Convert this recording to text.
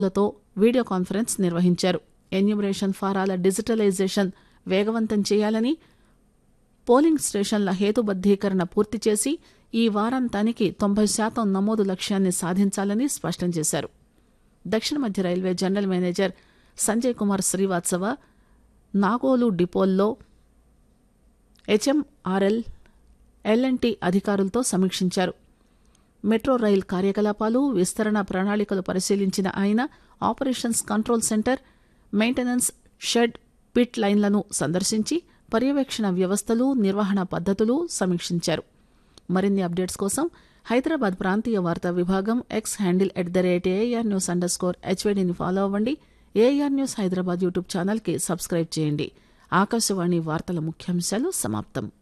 లతో video conference నిర్వహించారు enumeration ఫారాల డిజిటలైజేషన్ వేగవంతం చేయాలని పోలింగ్ స్టేషన్ల హేతుబద్దీకరణ పూర్తి చేసి ఈ వారాంతానికి తొంభై శాతం నమోదు లక్ష్యాన్ని సాధించాలని స్పష్టం చేశారు దక్షిణ మధ్య railway general manager Sanjay Kumar Srivastava Nagole డిపోల్లో హెచ్ఎంఆర్ఎల్ ఎల్ఎన్టీ అధికారులతో సమీక్షించారు మెట్రో రైల్ కార్యకలాపాలు విస్తరణ ప్రణాళికలు పరిశీలించిన ఆయన operations control centre maintenance shed pit లైన్లను సందర్శించి పర్యవేక్షణ వ్యవస్థలు నిర్వహణ పద్ధతులు సమీక్షించారు మరిన్ని అప్డేట్స్ కోసం హైదరాబాద్ ప్రాంతీయ వార్తా విభాగం X handle at the rate AR news underscore స్కోర్ హెచ్వైడీని ఫాలో అవ్వండి ఏఆర్ న్యూస్ హైదరాబాద్ యూట్యూబ్ ఛానల్కి సబ్స్క్రైబ్ చేయండి ఆకాశవాణి వార్తల ముఖ్యాంశాలు సమాప్తం